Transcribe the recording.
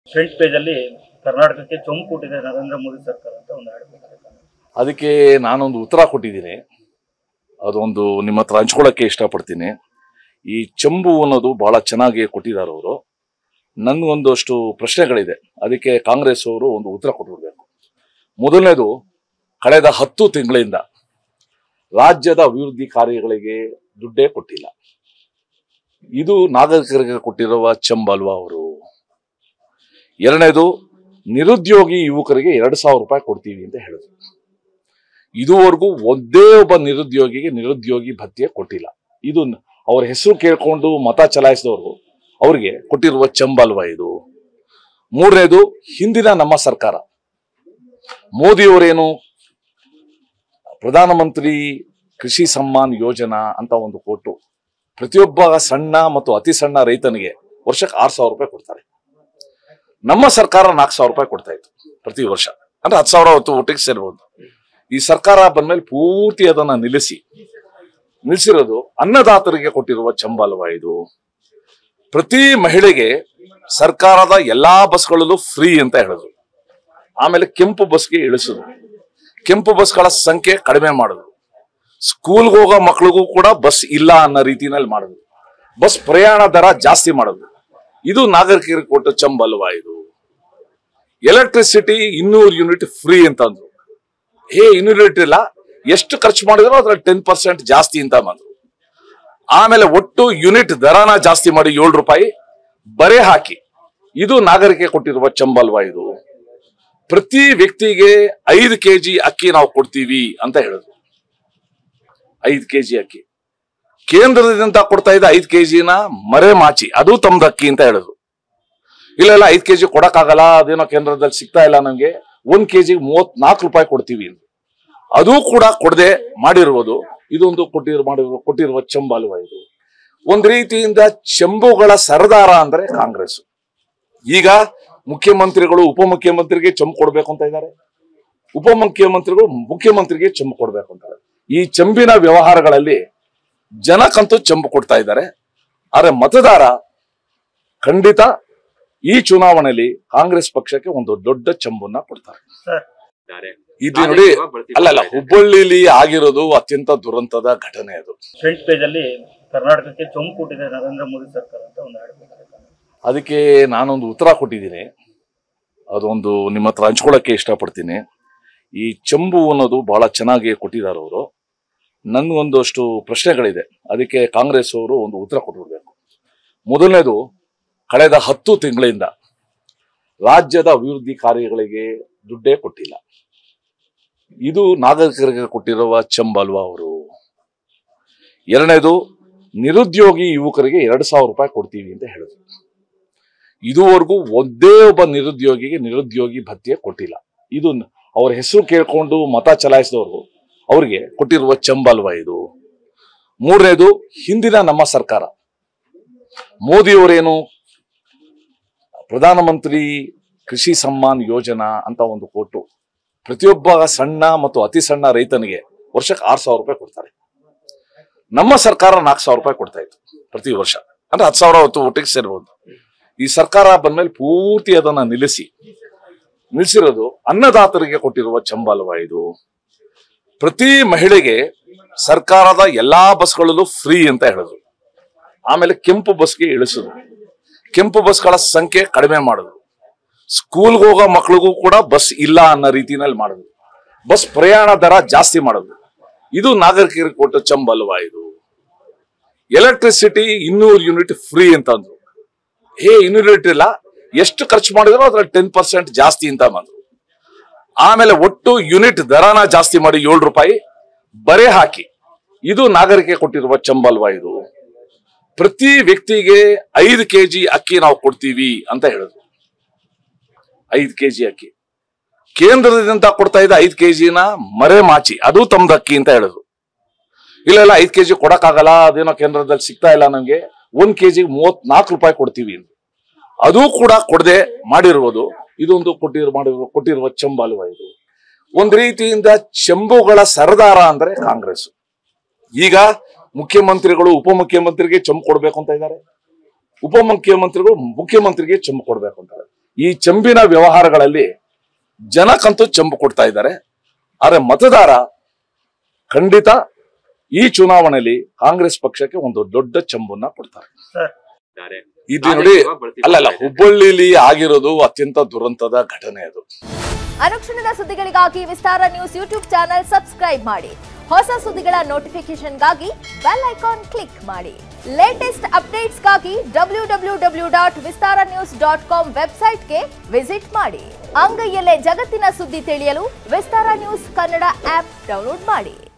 front page ಅಲ್ಲಿ ಕರ್ನಾಟಕಕ್ಕೆ ಚೊಂಬು ಕೊಟ್ಟಿದೆ ನರೇಂದ್ರ ಮೋದಿ ಸರ್ಕಾರ ಅಂತ ಒಂದು ಹಾಡು ಅದಕ್ಕೆ ನಾನೊಂದು ಉತ್ತರ ಕೊಟ್ಟಿದ್ದೀನಿ ಅದೊಂದು ನಿಮ್ಮ ಹತ್ರ ಹಂಚ್ಕೊಳ್ಳೋಕ್ಕೆ ಇಷ್ಟಪಡ್ತೀನಿ ಈ ಚೆಂಬು ಅನ್ನೋದು ಬಹಳ ಚೆನ್ನಾಗಿ ಕೊಟ್ಟಿದ್ದಾರೆ ಅವರು ನನ್ಗೊಂದಷ್ಟು ಪ್ರಶ್ನೆಗಳಿದೆ ಅದಕ್ಕೆ ಕಾಂಗ್ರೆಸ್ ಅವರು ಒಂದು ಉತ್ತರ ಕೊಟ್ಬಿಡ್ಬೇಕು ಮೊದಲನೇದು ಕಳೆದ ಹತ್ತು ತಿಂಗಳಿಂದ ರಾಜ್ಯದ ಅಭಿವೃದ್ಧಿ ಕಾರ್ಯಗಳಿಗೆ ದುಡ್ಡೇ ಕೊಟ್ಟಿಲ್ಲ ಇದು ನಾಗರಿಕರಿಗೆ ಕೊಟ್ಟಿರುವ ಚೆಂಬಲ್ವಾ ಅವರು ಎರಡನೇದು ನಿರುದ್ಯೋಗಿ ಯುವಕರಿಗೆ ಎರಡು ಸಾವಿರ ರೂಪಾಯಿ ಕೊಡ್ತೀವಿ ಅಂತ ಹೇಳಿದ್ರು ಇದುವರೆಗೂ ಒಂದೇ ಒಬ್ಬ ನಿರುದ್ಯೋಗಿಗೆ ನಿರುದ್ಯೋಗಿ ಭತ್ಯೆ ಕೊಟ್ಟಿಲ್ಲ ಇದು ನ- ಅವ್ರ ಹೆಸರು ಕೇಳ್ಕೊಂಡು ಮತ ಚಲಾಯಿಸಿದವರು ಅವ್ರಿಗೆ ಕೊಟ್ಟಿರುವ ಚಂಬಲ್ವ ಇದು ಮೂರನೇದು ಹಿಂದಿನ ನಮ್ಮ ಸರ್ಕಾರ ಮೋದಿಯವರೇನು ಪ್ರಧಾನಮಂತ್ರಿ ಕೃಷಿ ಸಮ್ಮಾನ್ ಯೋಜನಾ ಅಂತ ಒಂದು ಕೊಟ್ಟು ಪ್ರತಿಯೊಬ್ಬ ಸಣ್ಣ ಮತ್ತು ಅತಿ ಸಣ್ಣ ರೈತನಿಗೆ ವರ್ಷಕ್ಕೆ ಆರು ಸಾವಿರ ರೂಪಾಯಿ ಕೊಡ್ತಾರೆ ನಮ್ಮ ಸರ್ಕಾರ ನಾಲ್ಕು ಸಾವಿರ ರೂಪಾಯಿ ಕೊಡ್ತಾ ಇತ್ತು ಪ್ರತಿ ವರ್ಷ ಅಂದ್ರೆ ಹತ್ತು ಸಾವಿರ ಹೊತ್ತು ಒಟ್ಟಿಗೆ ಸೇರ್ಬೋದು ಈ ಸರ್ಕಾರ ಬಂದ್ಮೇಲೆ ಪೂರ್ತಿ ಅದನ್ನ ನಿಲ್ಲಿಸಿ ನಿಲ್ಲಿಸಿರೋದು ಅನ್ನದಾತರಿಗೆ ಕೊಟ್ಟಿರುವ ಚಂಬಲ್ವ ಇದು ಪ್ರತಿ ಮಹಿಳೆಗೆ ಸರ್ಕಾರದ ಎಲ್ಲಾ ಬಸ್ಗಳಲ್ಲೂ ಫ್ರೀ ಅಂತ ಹೇಳಿದ್ರು ಆಮೇಲೆ ಕೆಂಪು ಬಸ್ಗೆ ಇಳಿಸಿದ್ರು ಕೆಂಪು ಬಸ್ಗಳ ಸಂಖ್ಯೆ ಕಡಿಮೆ ಮಾಡಿದ್ರು ಸ್ಕೂಲ್ಗೆ ಹೋಗೋ ಮಕ್ಳಿಗೂ ಕೂಡ ಬಸ್ ಇಲ್ಲ ಅನ್ನೋ ರೀತಿನಲ್ಲಿ ಮಾಡಿದ್ರು ಬಸ್ ಪ್ರಯಾಣ ದರ ಜಾಸ್ತಿ ಮಾಡಿದ್ರು ಇದು ನಾಗರಿಕರಿಗೆ ಕೊಟ್ಟ ಚಂಬಲ್ವ ಇದು ಎಲೆಕ್ಟ್ರಿಸಿಟಿ ಇನ್ನೂರು ಯೂನಿಟ್ ಫ್ರೀ ಅಂತ ಅಂದ್ರು ಹೇ ಯೂನಿಟ್ ಇಲ್ಲ ಎಷ್ಟು ಖರ್ಚು ಮಾಡಿದ್ರು ಅದ್ರಲ್ಲಿ ಟೆನ್ ಪರ್ಸೆಂಟ್ ಜಾಸ್ತಿ ಅಂತ ಬಂದ್ರು ಆಮೇಲೆ ಒಟ್ಟು ಯೂನಿಟ್ ದರನ ಜಾಸ್ತಿ ಮಾಡಿ ಏಳು ರೂಪಾಯಿ ಬರೆ ಹಾಕಿ ಇದು ನಾಗರಿಕೆ ಕೊಟ್ಟಿರುವ ಚಂಬಲ್ವ ಇದು ಪ್ರತಿ ವ್ಯಕ್ತಿಗೆ ಐದು ಕೆಜಿ ಅಕ್ಕಿ ನಾವು ಕೊಡ್ತೀವಿ ಅಂತ ಹೇಳಿದ್ರು ಐದು ಕೆಜಿ ಅಕ್ಕಿ ಕೇಂದ್ರದಿಂದ ಕೊಡ್ತಾ ಇದ್ದ ಐದು ಕೆಜಿನ ಮರೆ ಮಾಚಿ ಅದು ತಮ್ದು ಅಕ್ಕಿ ಅಂತ ಹೇಳಿದ್ರು ಇಲ್ಲ ಇಲ್ಲ ಐದು ಕೆಜಿ ಕೊಡಕ್ಕಾಗಲ್ಲ ಅದೇನೋ ಕೇಂದ್ರದಲ್ಲಿ ಸಿಗ್ತಾ ಇಲ್ಲ ನಮ್ಗೆ ಒಂದ್ ಕೆಜಿ ಮೂವತ್ನಾಲ್ಕು ರೂಪಾಯಿ ಕೊಡ್ತೀವಿ ಅಂತ ಅದು ಕೂಡ ಕೊಡದೆ ಮಾಡಿರುವುದು ಇದೊಂದು ಕೊಟ್ಟಿರುವ ಮಾಡಿರುವ ಕೊಟ್ಟಿರುವ ಚಂಬಲ್ವ ಇದು ಒಂದ್ ರೀತಿಯಿಂದ ಚೆಂಬುಗಳ ಸರದಾರ ಅಂದ್ರೆ ಕಾಂಗ್ರೆಸ್ ಈಗ ಮುಖ್ಯಮಂತ್ರಿಗಳು ಉಪಮುಖ್ಯಮಂತ್ರಿಗೆ ಚೆಂಬು ಕೊಡ್ಬೇಕು ಅಂತ ಇದ್ದಾರೆ ಉಪಮುಖ್ಯಮಂತ್ರಿಗಳು ಮುಖ್ಯಮಂತ್ರಿಗೆ ಚೆಂಬು ಕೊಡ್ಬೇಕು ಅಂತಾರೆ ಈ ಚೆಂಬಿನ ವ್ಯವಹಾರಗಳಲ್ಲಿ ಜನಕ್ಕಂತೂ ಚೆಂಬು ಕೊಡ್ತಾ ಇದ್ದಾರೆ ಆದ್ರೆ ಮತದಾರ ಖಂಡಿತ ಈ ಚುನಾವಣೆಯಲ್ಲಿ ಕಾಂಗ್ರೆಸ್ ಪಕ್ಷಕ್ಕೆ ಒಂದು ದೊಡ್ಡ ಚೆಂಬನ್ನ ಕೊಡ್ತಾರೆ ಸರ್ ಇದು ನೋಡಿ ಅಲ್ಲ ಅಲ್ಲ ಹುಬ್ಬಳ್ಳಿಲಿ ಆಗಿರೋದು ಅತ್ಯಂತ ದುರಂತದ ಘಟನೆ ಅದು ಫ್ರಂಟ್ ಪೇಜ್ ಅಲ್ಲಿ ಕರ್ನಾಟಕಕ್ಕೆ ಚೊಂಬು ಕೊಟ್ಟಿದೆ ನರೇಂದ್ರ ಮೋದಿ ಸರ್ಕಾರ ಅಂತ ಒಂದು ಹಾಡು ಅದಕ್ಕೆ ನಾನೊಂದು ಉತ್ತರ ಕೊಟ್ಟಿದ್ದೀನಿ ಅದೊಂದು ನಿಮ್ಮ ಹತ್ರ ಹಂಚ್ಕೊಳ್ಳೋಕ್ಕೆ ಇಷ್ಟಪಡ್ತೀನಿ ಈ ಚೆಂಬು ಅನ್ನೋದು ಬಹಳ ಚೆನ್ನಾಗಿ ಕೊಟ್ಟಿದ್ದಾರೆ ಅವರು ನನ್ಗೊಂದಷ್ಟು ಪ್ರಶ್ನೆಗಳಿದೆ ಅದಕ್ಕೆ ಕಾಂಗ್ರೆಸ್ ಅವರು ಒಂದು ಉತ್ತರ ಕೊಟ್ಬಿಡ್ಬೇಕು ಮೊದಲನೇದು ಕಳೆದ ಹತ್ತು ತಿಂಗಳಿಂದ ರಾಜ್ಯದ ಅಭಿವೃದ್ಧಿ ಕಾರ್ಯಗಳಿಗೆ ದುಡ್ಡೇ ಕೊಟ್ಟಿಲ್ಲ ಇದು ನಾಗರಿಕರಿಗೆ ಕೊಟ್ಟಿರುವ ಚೆಂಬಲ್ವಾ ಅವರು ಎರಡನೇದು ನಿರುದ್ಯೋಗಿ ಯುವಕರಿಗೆ ಎರಡು ಸಾವಿರ ರೂಪಾಯಿ ಕೊಡ್ತೀವಿ ಅಂತ ಹೇಳಿದ್ರು ಇದುವರೆಗೂ ಒಂದೇ ಒಬ್ಬ ನಿರುದ್ಯೋಗಿಗೆ ನಿರುದ್ಯೋಗಿ ಭತ್ಯೆ ಕೊಟ್ಟಿಲ್ಲ ಇದು ನ- ಅವ್ರ ಹೆಸರು ಕೇಳ್ಕೊಂಡು ಮತ ಚಲಾಯಿಸಿದವರು ಅವ್ರಿಗೆ ಕೊಟ್ಟಿರುವ ಚಂಬಲ್ವ ಇದು ಮೂರನೇದು ಹಿಂದಿನ ನಮ್ಮ ಸರ್ಕಾರ ಮೋದಿಯವರೇನು ಪ್ರಧಾನಮಂತ್ರಿ ಕೃಷಿ ಸಮ್ಮಾನ್ ಯೋಜನಾ ಅಂತ ಒಂದು ಕೊಟ್ಟು ಪ್ರತಿಯೊಬ್ಬ ಸಣ್ಣ ಮತ್ತು ಅತಿ ಸಣ್ಣ ರೈತನಿಗೆ ವರ್ಷಕ್ಕೆ ಆರು ಸಾವಿರ ರೂಪಾಯಿ ಕೊಡ್ತಾರೆ ನಮ್ಮ ಸರ್ಕಾರ ನಾಲ್ಕು ಸಾವಿರ ರೂಪಾಯಿ ಕೊಡ್ತಾ ಇತ್ತು ಪ್ರತಿ ವರ್ಷ ಅಂದ್ರೆ ಹತ್ತು ಸಾವಿರ ಹೊತ್ತು ಒಟ್ಟಿಗೆ ಸೇರ್ಬೋದು ಈ ಸರ್ಕಾರ ಬಂದ್ಮೇಲೆ ಪೂರ್ತಿ ಅದನ್ನ ನಿಲ್ಲಿಸಿ ನಿಲ್ಲಿಸಿರೋದು ಅನ್ನದಾತರಿಗೆ ಕೊಟ್ಟಿರುವ ಚಂಬಲ್ವ ಇದು ಪ್ರತಿ ಮಹಿಳೆಗೆ ಸರ್ಕಾರದ ಎಲ್ಲಾ ಬಸ್ಗಳಲ್ಲೂ ಫ್ರೀ ಅಂತ ಹೇಳಿದ್ರು ಆಮೇಲೆ ಕೆಂಪು ಬಸ್ಗೆ ಇಳಿಸಿದ್ರು ಕೆಂಪು ಬಸ್ಗಳ ಸಂಖ್ಯೆ ಕಡಿಮೆ ಮಾಡಿದ್ರು ಸ್ಕೂಲ್ಗೆ ಹೋಗೋ ಮಕ್ಳಿಗೂ ಕೂಡ ಬಸ್ ಇಲ್ಲ ಅನ್ನೋ ರೀತಿನಲ್ಲಿ ಮಾಡಿದ್ರು ಬಸ್ ಪ್ರಯಾಣ ದರ ಜಾಸ್ತಿ ಮಾಡಿದ್ರು ಇದು ನಾಗರಿಕರಿಗೆ ಕೊಟ್ಟ ಚಂಬಲ್ವ ಇದು ಎಲೆಕ್ಟ್ರಿಸಿಟಿ ಇನ್ನೂರು ಯೂನಿಟ್ ಫ್ರೀ ಅಂತ ಅಂದ್ರು ಹೇ ಯೂನಿಟ್ ಇಲ್ಲ ಎಷ್ಟು ಖರ್ಚು ಮಾಡಿದ್ರು ಅದ್ರಲ್ಲಿ ಟೆನ್ ಪರ್ಸೆಂಟ್ ಜಾಸ್ತಿ ಅಂತ ಬಂದ್ರು ಆಮೇಲೆ ಒಟ್ಟು ಯೂನಿಟ್ ದರನ ಜಾಸ್ತಿ ಮಾಡಿ ಏಳು ರೂಪಾಯಿ ಬರೆ ಹಾಕಿ ಇದು ನಾಗರಿಕೆ ಕೊಟ್ಟಿರುವ ಚಂಬಲ್ವ ಇದು ಪ್ರತಿ ವ್ಯಕ್ತಿಗೆ ಐದು ಕೆಜಿ ಅಕ್ಕಿ ನಾವು ಕೊಡ್ತೀವಿ ಅಂತ ಹೇಳಿದ್ರು ಐದು ಕೆಜಿ ಅಕ್ಕಿ ಕೇಂದ್ರದಿಂದ ಕೊಡ್ತಾ ಇದ್ದ ಐದು ಕೆಜಿನ ಮರೆ ಮಾಚಿ ಅದು ತಮ್ದು ಅಕ್ಕಿ ಅಂತ ಹೇಳಿದ್ರು ಇಲ್ಲ ಇಲ್ಲ ಐದು ಕೆಜಿ ಕೊಡಕ್ಕಾಗಲ್ಲ ಅದೇನೋ ಕೇಂದ್ರದಲ್ಲಿ ಸಿಗ್ತಾ ಇಲ್ಲ ನಮ್ಗೆ ಒಂದ್ ಕೆಜಿ ಮೂವತ್ನಾಲ್ಕು ರೂಪಾಯಿ ಕೊಡ್ತೀವಿ ಅಂತ ಅದು ಕೂಡ ಕೊಡದೆ ಮಾಡಿರುವುದು ಇದೊಂದು ಕೊಟ್ಟಿರುವ ಮಾಡಿರುವ ಕೊಟ್ಟಿರುವ ಚಂಬಲ್ವ ಇದು ಒಂದ್ ರೀತಿಯಿಂದ ಚೆಂಬುಗಳ ಸರದಾರ ಅಂದ್ರೆ ಕಾಂಗ್ರೆಸ್ ಈಗ ಮುಖ್ಯಮಂತ್ರಿಗಳು ಉಪಮುಖ್ಯಮಂತ್ರಿಗೆ ಚೆಂಬು ಕೊಡ್ಬೇಕು ಅಂತ ಇದ್ದಾರೆ ಉಪಮುಖ್ಯಮಂತ್ರಿಗಳು ಮುಖ್ಯಮಂತ್ರಿಗೆ ಚೆಂಬು ಕೊಡ್ಬೇಕು ಅಂತಾರೆ ಈ ಚಂಬಿನ ವ್ಯವಹಾರಗಳಲ್ಲಿ ಜನಕ್ಕಂತೂ ಚಂಬು ಕೊಡ್ತಾ ಇದ್ದಾರೆ ಆದ್ರೆ ಮತದಾರ ಖಂಡಿತ ಈ ಚುನಾವಣೆಯಲ್ಲಿ ಕಾಂಗ್ರೆಸ್ ಪಕ್ಷಕ್ಕೆ ಒಂದು ದೊಡ್ಡ ಚಂಬನ್ನ ಕೊಡ್ತಾರೆ ಸರ್ ಇದು ನೋಡಿ ಅಲ್ಲ ಅಲ್ಲ ಹುಬ್ಬಳ್ಳಿಲಿ ಆಗಿರೋದು ಅತ್ಯಂತ ದುರಂತದ ಘಟನೆ ಅದು ಅನುಕ್ಷಣದ ಸುದ್ದಿಗಳಿಗಾಗಿ Vistara news YouTube channel subscribe ಮಾಡಿ ಹೊಸ ಸುದ್ದಿಗಳ ನೋಟಿಫಿಕೇಶನ್ಗಾಗಿ ಬೆಲ್ ಐಕಾನ್ ಕ್ಲಿಕ್ ಮಾಡಿ ಲೇಟೆಸ್ಟ್ ಅಪ್ಡೇಟ್ಸ್ಗಾಗಿ W W W dot Vistara news dot com ವೆಬ್ಸೈಟ್ಗೆ ವಿಸಿಟ್ ಮಾಡಿ ಅಂಗೈಯಲ್ಲೇ ಜಗತ್ತಿನ ಸುದ್ದಿ ತಿಳಿಯಲು Vistara news Kannada app download ಮಾಡಿ